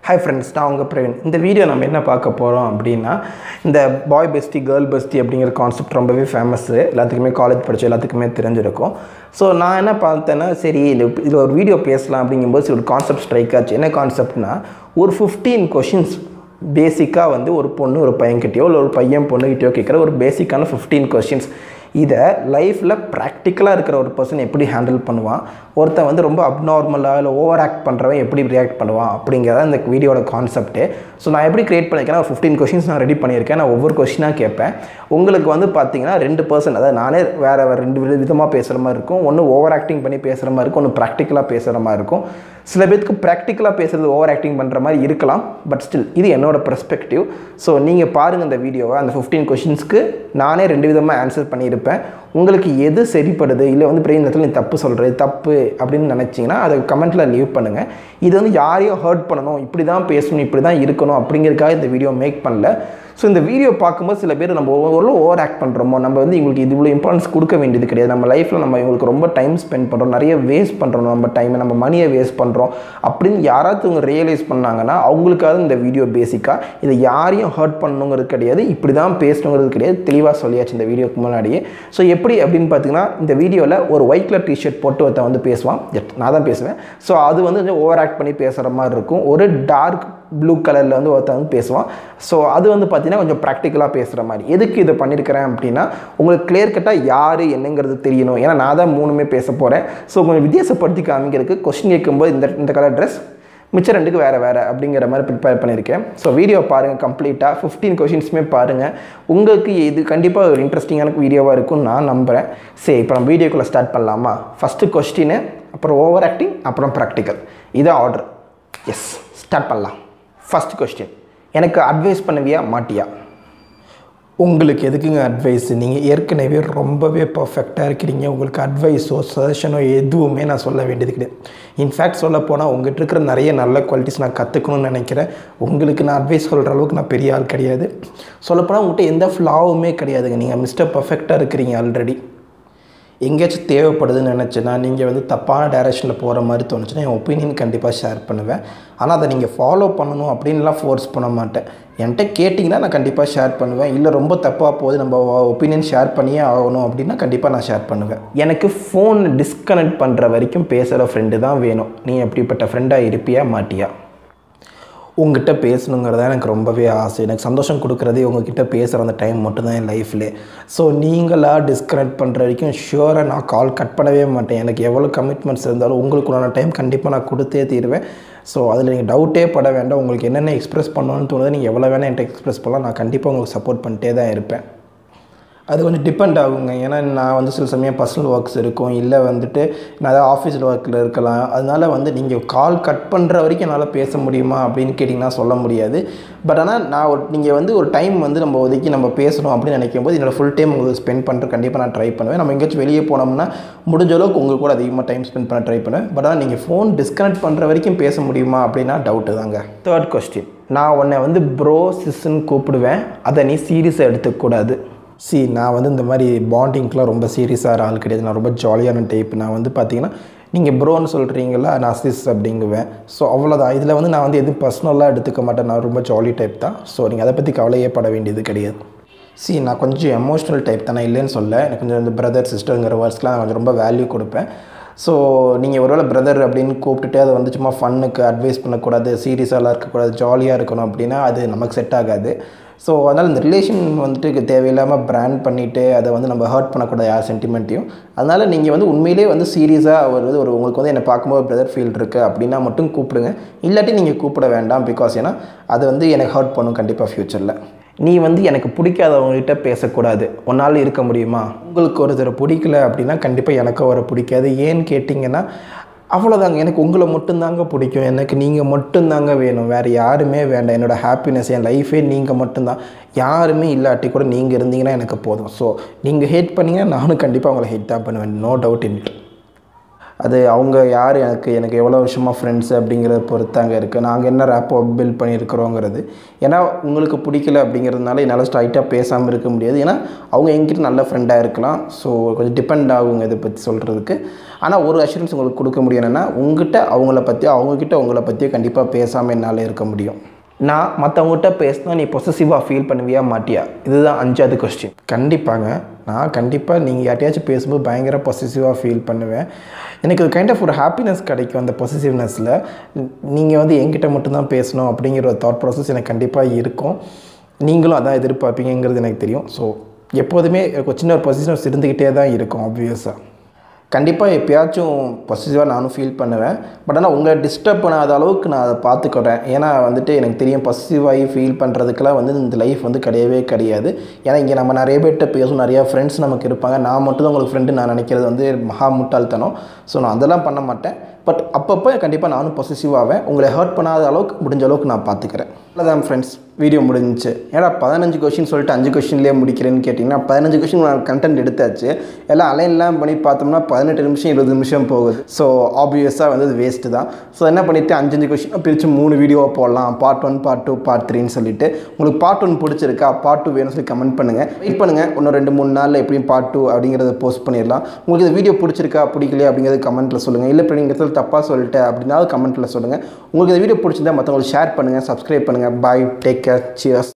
hi friends நான் உங்கள் பிரவீன் இந்த வீடியோ நம்ம என்ன பார்க்க போகிறோம் அப்படின்னா இந்த பாய் பெஸ்டி கேர்ள் பெஸ்டி அப்படிங்கிற கான்செப்ட் ரொம்பவே ஃபேமஸ்ஸு எல்லாத்துக்குமே காலேஜ் படித்த எல்லாத்துக்குமே தெரிஞ்சிருக்கும் ஸோ நான் என்ன பார்த்தேன்னா சரி இது இதில் ஒரு வீடியோ பேசலாம் அப்படிங்கும்போது சரி ஒரு கான்செப்ட் ஸ்ட்ரைக் ஆச்சு என்ன கான்செப்ட்னா ஒரு ஃபிஃப்டீன் கொஷின்ஸ் பேசிக்காக வந்து ஒரு பொண்ணு ஒரு பையன்கிட்டயோ இல்லை ஒரு பையன் பொண்ணுகிட்டயோ கேட்குற ஒரு பேசிக்கான ஃபிஃப்டீன் கொஷின்ஸ் இதை லைஃப்பில் ப்ராக்டிக்கலாக இருக்கிற ஒரு பர்சன் எப்படி ஹேண்டில் பண்ணுவான் ஒருத்தன் வந்து ரொம்ப அப்நார்மலாக இல்லை ஓவர் ஆக்ட் பண்ணுறவன் எப்படி ரியாக்ட் பண்ணுவான் அப்படிங்கிறத இந்த வீடியோட கான்செப்ட்டு ஸோ நான் எப்படி க்ரியேட் பண்ணியிருக்கேன் ஒரு ஃபிஃப்டீன் கொஷின்ஸ் நான் ரெடி பண்ணியிருக்கேன் நான் ஒவ்வொரு கொஷினாக கேட்பேன் உங்களுக்கு வந்து பார்த்தீங்கன்னா ரெண்டு பர்சன் அதாவது நானே வேறு வேறு ரெண்டு வித விதமாக பேசுகிற மாதிரி இருக்கும் ஒன்று ஓவர் ஆக்டிங் பண்ணி பேசுகிற மாதிரி இருக்கும் ஒன்று ப்ராக்டிக்கலாக பேசுகிற மாதிரி இருக்கும் சில பேருக்கு ப்ராக்டிக்கலாக பேசுகிறது ஓவர் ஆக்டிங் பண்ணுற மாதிரி இருக்கலாம் பட் ஸ்டில் இது என்னோட பெர்ஸ்பெக்டிவ் ஸோ நீங்கள் பாருங்கள் இந்த வீடியோவை அந்த ஃபிஃப்டீன் கொஷின்ஸ்க்கு நானே ரெண்டு விதமாக ஆன்சர் பண்ணியிருப்பேன் உங்களுக்கு எது சரிப்படுது இல்லை வந்து பெரிய இடத்துல நீ தப்பு சொல்கிறது தப்பு அப்படின்னு நினச்சிங்கன்னா அதை கமெண்ட்டில் லீவ் பண்ணுங்கள் இது வந்து யாரையும் ஹர்ட் பண்ணணும் இப்படி தான் பேசணும் இப்படி தான் இருக்கணும் அப்படிங்கிறதுக்காக இந்த வீடியோ மேக் பண்ணல ஸோ இந்த வீடியோ பார்க்கும்போது சில பேர் நம்ம ஓரளவு ஓவர் ஆக்ட் பண்ணுறோமோ நம்ம வந்து இவங்களுக்கு இது இவ்வளோ இம்பார்ட்டன்ஸ் கொடுக்க வேண்டியது கிடையாது நம்ம லைஃப்பில் நம்ம இவங்களுக்கு ரொம்ப டைம் ஸ்பெண்ட் பண்ணுறோம் நிறைய வேஸ்ட் பண்ணுறோம் நம்ம டைமை நம்ம மணியை வேஸ்ட் பண்ணுறோம் அப்படின்னு யாராவது இவங்க ரியலைஸ் பண்ணாங்கன்னா அவங்களுக்காக இந்த வீடியோ பேசிக்காக இதை யாரையும் ஹர்ட் பண்ணணுங்கிறது கிடையாது இப்படி தான் பேசணுங்கிறது கிடையாது தெளிவாக சொல்லியாச்சு இந்த வீடியோக்கு முன்னாடியே ஸோ எப்படி அப்படின்னு பார்த்தீங்கன்னா இந்த வீடியோவில் ஒரு ஒயிட் கலர் டிஷர்ட் போட்டு ஒருத்தன் வந்து பேசுவான் நான் தான் பேசுவேன் ஸோ அது வந்து கொஞ்சம் ஓவர் ஆக்ட் பண்ணி பேசுகிற மாதிரி இருக்கும் ஒரு டார்க் ப்ளூ கலரில் வந்து ஒருத்தன் வந்து பேசுவான் ஸோ அது வந்து பார்த்தீங்கன்னா கொஞ்சம் ப்ராக்டிக்கலாக பேசுகிற மாதிரி எதுக்கு இதை பண்ணியிருக்கிறேன் அப்படின்னா உங்களுக்கு கிளியர் கட்டாக யார் என்னங்கிறது தெரியணும் ஏன்னா நான் தான் மூணுமே பேச போகிறேன் ஸோ கொஞ்சம் வித்தியாசப்படுத்தி காமிக்கிறதுக்கு கொஸ்டின் கேட்கும்போது இந்த இந்த கலர் ட்ரெஸ் மிச்சம் ரெண்டுக்கு வேறு வேறு அப்படிங்கிற மாதிரி ப்ரிப்பேர் பண்ணியிருக்கேன் ஸோ வீடியோ பாருங்கள் கம்ப்ளீட்டாக ஃபிஃப்டீன் கொஷின்ஸுமே பாருங்கள் உங்களுக்கு இது கண்டிப்பாக ஒரு இன்ட்ரெஸ்டிங்கான வீடியோவாக இருக்கும்னு நான் நம்புகிறேன் சரி இப்போ நம்ம வீடியோக்குள்ளே ஸ்டார்ட் பண்ணலாமா ஃபஸ்ட்டு கொஸ்டின் அப்புறம் ஓவர் ஆக்டிங் அப்புறம் ப்ராக்டிக்கல் இதான் ஆர்டர் எஸ் ஸ்டார்ட் பண்ணலாம் ஃபஸ்ட் கொஸ்டின் எனக்கு அட்வைஸ் பண்ணுவியா மாட்டியா உங்களுக்கு எதுக்குங்க அட்வைஸ் நீங்கள் ஏற்கனவே ரொம்பவே பர்ஃபெக்டாக இருக்கிறீங்க உங்களுக்கு அட்வைஸோ சஜஷனோ எதுவுமே நான் சொல்ல வேண்டியது கிடையாது இன்ஃபேக்ட் சொல்ல போனால் உங்கள்கிட்ட இருக்கிற நிறைய நல்ல குவாலிட்டிஸ் நான் கற்றுக்கணும்னு நினைக்கிறேன் உங்களுக்கு நான் அட்வைஸ் சொல்கிற அளவுக்கு நான் பெரிய ஆள் கிடையாது சொல்லப்போனால் உங்கள்கிட்ட எந்த ஃப்ளாவுமே கிடையாதுங்க நீங்கள் மிஸ்டர் பர்ஃபெக்டாக இருக்கிறீங்க ஆல்ரெடி எங்கேயாச்சும் தேவைப்படுதுன்னு நினச்சேன்னா நீங்கள் வந்து தப்பான டைரெக்ஷனில் போகிற மாதிரி தோணுச்சுன்னா என் ஒப்பீனியன் கண்டிப்பாக ஷேர் பண்ணுவேன் ஆனால் அதை நீங்கள் ஃபாலோ பண்ணணும் அப்படின்லாம் ஃபோர்ஸ் பண்ண மாட்டேன் என்கிட்ட கேட்டிங்கன்னா நான் கண்டிப்பாக ஷேர் பண்ணுவேன் இல்லை ரொம்ப தப்பாக போகுது நம்ம ஒப்பீனியன் ஷேர் பண்ணியே ஆகணும் அப்படின்னா கண்டிப்பாக நான் ஷேர் பண்ணுவேன் எனக்கு ஃபோன் டிஸ்கனெக்ட் பண்ணுற வரைக்கும் பேசுகிற ஃப்ரெண்டு தான் வேணும் நீ எப்படிப்பட்ட ஃப்ரெண்டாக இருப்பியா மாட்டியா உங்ககிட்ட பேசணுங்கிறத எனக்கு ரொம்பவே ஆசை எனக்கு சந்தோஷம் கொடுக்குறதே உங்ககிட்ட பேசுகிற அந்த டைம் மட்டும்தான் என் லைஃப்லே ஸோ நீங்களாக டிஸ்கனெக்ட் பண்ணுற வரைக்கும் ஷுவராக நான் கால் கட் பண்ணவே மாட்டேன் எனக்கு எவ்வளோ கமிட்மெண்ட்ஸ் இருந்தாலும் உங்களுக்குள்ளான டைம் கண்டிப்பாக நான் கொடுத்தே தீருவேன் ஸோ அதில் நீங்கள் டவுட்டே பட வேண்டாம் உங்களுக்கு என்னென்ன எக்ஸ்ப்ரெஸ் பண்ணணும்னு தோணுது நீங்கள் எவ்வளோ வேணால் என்கிட்ட எக்ஸ்ப்ரெஸ் பண்ணலாம் நான் கண்டிப்பாக உங்களுக்கு சப்போர்ட் பண்ணிட்டே தான் இருப்பேன் அது கொஞ்சம் டிபெண்ட் ஆகுங்க ஏன்னா நான் வந்து சில சமயம் பர்சனல் ஒர்க்ஸ் இருக்கும் இல்லை வந்துட்டு நான் ஏதாவது ஆஃபீஸில் ஒர்க்கில் இருக்கலாம் அதனால் வந்து நீங்கள் கால் கட் பண்ணுற வரைக்கும் என்னால் பேச முடியுமா அப்படின்னு கேட்டிங்கன்னா சொல்ல முடியாது பட் ஆனால் நான் ஒரு நீங்கள் வந்து ஒரு டைம் வந்து நம்ம ஒதுக்கி நம்ம பேசணும் அப்படின்னு நினைக்கும் போது என்னோடய ஃபுல் டைம் உங்களுக்கு ஸ்பெண்ட் பண்ணுற கண்டிப்பாக நான் ட்ரை பண்ணுவேன் நம்ம எங்கேயாச்சும் வெளியே போனோம்னா முடிஞ்ச அளவுக்கு உங்களுக்கு கூட அதிகமாக டைம் ஸ்பெண்ட் பண்ண ட்ரை பண்ணுவேன் பட் ஆனால் நீங்கள் ஃபோன் டிஸ்கனெக்ட் பண்ணுற வரைக்கும் பேச முடியுமா அப்படின்னா டவுட்டு தாங்க தேர்ட் கொஸ்டின் நான் உன்னை வந்து ப்ரோ சிஸ்ன்னு கூப்பிடுவேன் அதை நீ சீரியஸாக எடுத்துக்கூடாது சி நான் வந்து இந்த மாதிரி பாண்டிங்க்கெலாம் ரொம்ப சீரியஸாக ஆள் கிடையாது நான் ரொம்ப ஜாலியான டைப் நான் வந்து பார்த்தீங்கன்னா நீங்கள் ப்ரோன்னு சொல்கிறீங்களா நான் சிஸ் அப்படிங்குவேன் ஸோ அவ்வளோதான் இதில் வந்து நான் வந்து எதுவும் பர்சனலாக எடுத்துக்க மாட்டேன் நான் ரொம்ப ஜாலி டைப் தான் ஸோ நீங்கள் அதை பற்றி கவலையே பட வேண்டியது கிடையாது சி நான் கொஞ்சம் எமோஷ்னல் டைப் தான் நான் இல்லைன்னு சொல்ல எனக்கு கொஞ்சம் இந்த பிரதர் சிஸ்டருங்கிற வேர்ட்ஸ்லாம் நான் கொஞ்சம் ரொம்ப வேல்யூ கொடுப்பேன் ஸோ நீங்கள் ஒருவேளை பிரதர் அப்படின்னு கூப்பிட்டுட்டு அதை வந்து சும்மா ஃபன்னுக்கு அட்வைஸ் பண்ணக்கூடாது சீரியஸாலாம் இருக்கக்கூடாது ஜாலியாக இருக்கணும் அப்படின்னா அது நமக்கு செட் ஆகாது ஸோ அதனால் இந்த ரிலேஷன் வந்துட்டு தேவையில்லாமல் பிராண்ட் பண்ணிவிட்டு அதை வந்து நம்ம ஹர்ட் பண்ணக்கூடாது யார் சென்டிமெண்ட்டையும் அதனால் நீங்கள் வந்து உண்மையிலே வந்து சீரியஸாக ஒரு ஒரு உங்களுக்கு வந்து என்னை பார்க்கும்போது பிரதர் ஃபீல் இருக்குது அப்படின்னா மட்டும் கூப்பிடுங்க இல்லாட்டி நீங்கள் கூப்பிட வேண்டாம் பிகாஸ் ஏன்னா அது வந்து எனக்கு ஹர்ட் பண்ணும் கண்டிப்பாக ஃப்யூச்சரில் நீ வந்து எனக்கு பிடிக்காதவங்ககிட்ட பேசக்கூடாது உன்னால் இருக்க முடியுமா உங்களுக்கு ஒருத்தரை பிடிக்கல அப்படின்னா கண்டிப்பாக எனக்கு அவரை பிடிக்காது ஏன்னு கேட்டிங்கன்னா அவ்வளோதாங்க எனக்கு உங்களை மட்டும்தாங்க பிடிக்கும் எனக்கு நீங்கள் மட்டும்தாங்க வேணும் வேறு யாருமே வேண்டாம் என்னோடய ஹாப்பினஸ் என் லைஃபே நீங்கள் மட்டும்தான் யாருமே இல்லாட்டி கூட நீங்கள் இருந்தீங்கன்னா எனக்கு போதும் ஸோ நீங்கள் ஹேட் பண்ணிங்கன்னா நானும் கண்டிப்பாக உங்களை ஹேட் தான் பண்ணுவேன் நோ டவுட் இன் இட் அது அவங்க யார் எனக்கு எனக்கு எவ்வளோ வருஷமாக ஃப்ரெண்ட்ஸ் அப்படிங்கிறத பொறுத்து அங்கே இருக்குது நாங்கள் என்ன ரேப்போ பில்ட் பண்ணியிருக்கிறோங்கிறது ஏன்னா உங்களுக்கு பிடிக்கல அப்படிங்கிறதுனால என்னால் ஸ்ட்ரைட்டாக பேசாமல் இருக்க முடியாது ஏன்னா அவங்க எங்கிட்ட நல்ல ஃப்ரெண்டாக இருக்கலாம் ஸோ கொஞ்சம் டிபெண்ட் ஆகுங்க இதை பற்றி சொல்கிறதுக்கு ஆனால் ஒரு அஷூரன்ஸ் உங்களுக்கு கொடுக்க முடியும் என்னென்னா உங்ககிட்ட அவங்கள பற்றியோ அவங்கக்கிட்ட உங்களை பற்றியோ கண்டிப்பாக பேசாமல் என்னால் இருக்க முடியும் நான் மற்றவங்ககிட்ட பேசினா நீ பொசசிவாக ஃபீல் பண்ணுவியா மாட்டியா இதுதான் அஞ்சாவது கொஸ்டின் கண்டிப்பாங்க நான் கண்டிப்பாக நீங்கள் யார்ட்டையாச்சும் பேசும்போது பயங்கர பொசசிவாக ஃபீல் பண்ணுவேன் எனக்கு கைண்ட் ஆஃப் ஒரு ஹாப்பினஸ் கிடைக்கும் அந்த பொசசிவ்னஸில் நீங்கள் வந்து என்கிட்ட மட்டும்தான் பேசணும் அப்படிங்கிற ஒரு தாட் ப்ராசஸ் எனக்கு கண்டிப்பாக இருக்கும் நீங்களும் அதான் எதிர்பார்ப்பீங்கிறது எனக்கு தெரியும் ஸோ எப்போதுமே ஒரு சின்ன ஒரு பொசிஷன்ஸ் இருந்துக்கிட்டே தான் இருக்கும் ஆப்வியஸாக கண்டிப்பாக எப்பயாச்சும் பொசிட்டிவாக நானும் ஃபீல் பண்ணுவேன் பட் ஆனால் உங்களை டிஸ்டர்ப் பண்ணாத அளவுக்கு நான் அதை பார்த்துக்கிறேன் ஏன்னா வந்துட்டு எனக்கு தெரியும் பொசிட்டிவாகி ஃபீல் பண்ணுறதுக்கெலாம் வந்து இந்த லைஃப் வந்து கிடையவே கிடையாது ஏன்னா இங்கே நம்ம நிறைய பேர்கிட்ட பேசும் நிறையா ஃப்ரெண்ட்ஸ் நமக்கு இருப்பாங்க நான் மட்டும் தான் உங்களுக்கு ஃப்ரெண்டு நான் நினைக்கிறது வந்து மகா முட்டாள்தனம் ஸோ நான் அதெல்லாம் பண்ண மாட்டேன் பட் அப்பப்போ கண்டிப்பாக நானும் பொசிட்டிவ் ஆவேன் உங்களை ஹர்ட் பண்ணாத அளவுக்கு முடிஞ்ச அளவுக்கு நான் பார்த்துக்கிறேன் அவ்வளோதான் ஃப்ரெண்ட்ஸ் வீடியோ முடிஞ்சிச்சு ஏன்னா பதினஞ்சு கொஷின் சொல்லிட்டு அஞ்சு கொஷின்லேயே முடிக்கிறேன்னு கேட்டிங்கன்னா பதினஞ்சு கொஷின் நான் கண்டென்ட் எடுத்தாச்சு எல்லாம் அலைன்லாம் பண்ணி பார்த்தோம்னா பதினெட்டு நிமிஷம் இருபது நிமிஷம் போகுது ஸோ ஆப்வியஸாக வந்து அது வேஸ்ட்டு தான் ஸோ என்ன பண்ணிவிட்டு அஞ்சஞ்சு கொஷின் பிரித்து மூணு வீடியோவை போடலாம் part one part two part த்ரீன்னு சொல்லிட்டு உங்களுக்கு பார்ட் ஒன் பிடிச்சிருக்கா பார்ட் டூ வேணும்னு சொல்லி கமெண்ட் பண்ணுங்கள் வெயிட் பண்ணுங்கள் இன்னும் ரெண்டு மூணு நாளில் எப்படியும் பார்ட் டூ அப்படிங்கிறத போஸ்ட் பண்ணிடலாம் உங்களுக்கு இந்த வீடியோ பிடிச்சிருக்கா பிடிக்கலையா அப்படிங்கிறது கமெண்ட்டில் சொல்லுங்கள் இல்லை இப்போ நீங்கள் தப்பாக சொல்லிட்டேன் அப்படின்னாலும் கமெண்ட்டில் சொல்லுங்கள் உங்களுக்கு இந்த வீடியோ பிடிச்சிருந்தா மற்றவங்களுக்கு ஷேர் பண்ணுங்கள் சப்ஸ்கிரைப் பண்ணுங்கள் பாய் டேக் கேர் சியர்ஸ்